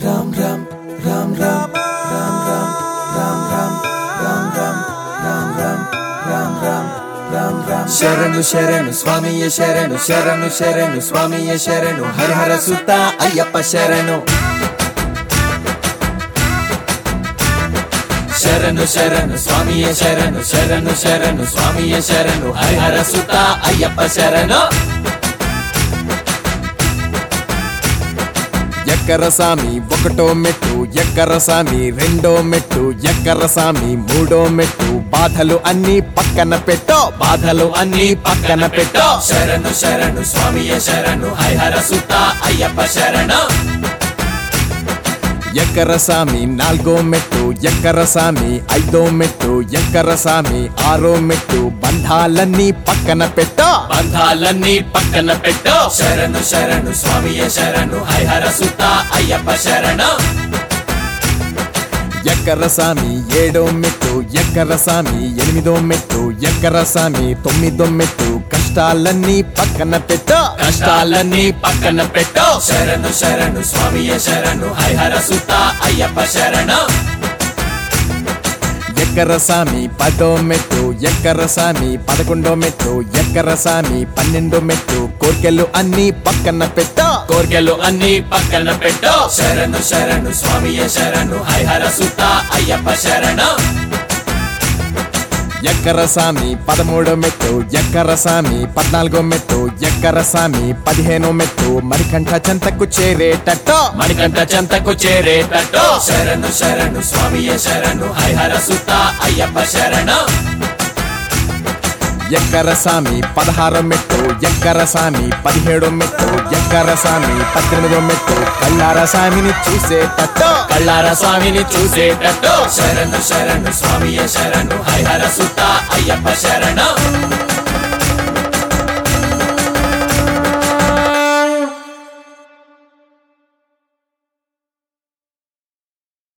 రామ్ రామ్ రామ్ రామ్ రామ్ రామ్ రామ్ రామ్ రామ్ రామ్ రామ్ రామ్ రామ్ రామ్ రామ్ శరణు శరణు స్వామియ శరణు శరణు శరణు స్వామియ శరణు హరిహర సుత అయ్యప్ప శరణు శరణు శరణు స్వామియ శరణు శరణు శరణు స్వామియ శరణు హరిహర సుత అయ్యప్ప శరణు ఎక్కర సామి ఒకటో మెట్టు ఎక్కర సామి రెండో మెట్టు ఎక్కర సామి మూడో మెట్టు బాధలు అన్ని పక్కన పెట్టో బాధలు అన్ని పక్కన పెట్టో శరణు శరణు స్వామియ శరణు హరిహర సుత అయ్యప్ప శరణు ఎక్కర సామి నాలుగో మెట్టు ఎక్కర సామి ఐదో మెట్టు ఎక్కర సామి ఆరో మెట్టు బంధాలన్నీ పక్కన పెట్టో బంధాలన్నీ పక్కన పెట్టో శరణు శరణు స్వామియ శరణు హరిహర సుత అయ్యప్ప శరణు ఎక్కర సామి ఏడో మెట్టు ఎక్కర సామి ఎనిమిదో మెట్టు ఎక్కర సామి తొమ్మిదో మెట్టు కష్టాలన్నీ పక్కన పెట్టో కష్టాలన్నీ పక్కన పెట్టో శరణు శరణు స్వామియ శరణు హరిహర సుత అయ్యప్ప శరణు ఎక్కర సామి పదో మెట్టు ఎక్కర సామి పదకొండో మెట్టు ఎక్కర సామి పన్నెండో మెట్టు కోర్కెలు అన్ని పక్కన పెట్టో కోర్కెలు అన్ని పక్కన పెట్టో శరణు శరణు స్వామియ శరణు హరిహర సుత అయ్యప్ప శరణు ఎక్కర సామి పదమూడో మెట్టు ఎక్కర సామి పద్నాలుగో మెట్టు ఎక్కర సామి పదిహేనో మెట్టు మరికంఠ చెంతకు చేరేటట్టో మణికంఠ చెంతకు చేరేటట్టు శరణు శరణు స్వామియ శరణు హరిహర సుత అయ్యప్ప శరణు ఎక్కర సామి పదహారో మెట్టు ఎక్కర సామి పదిహేడో మెట్టు ఎక్కర సామి పద్దెనిమిదో మెట్టు కల్లార సామిని చూసేటట్టో కళ్ళార స్వామిని చూసేటట్టు శరణు శరణు స్వామియ శరణు హరిహర సుత అయ్యప్ప శరణు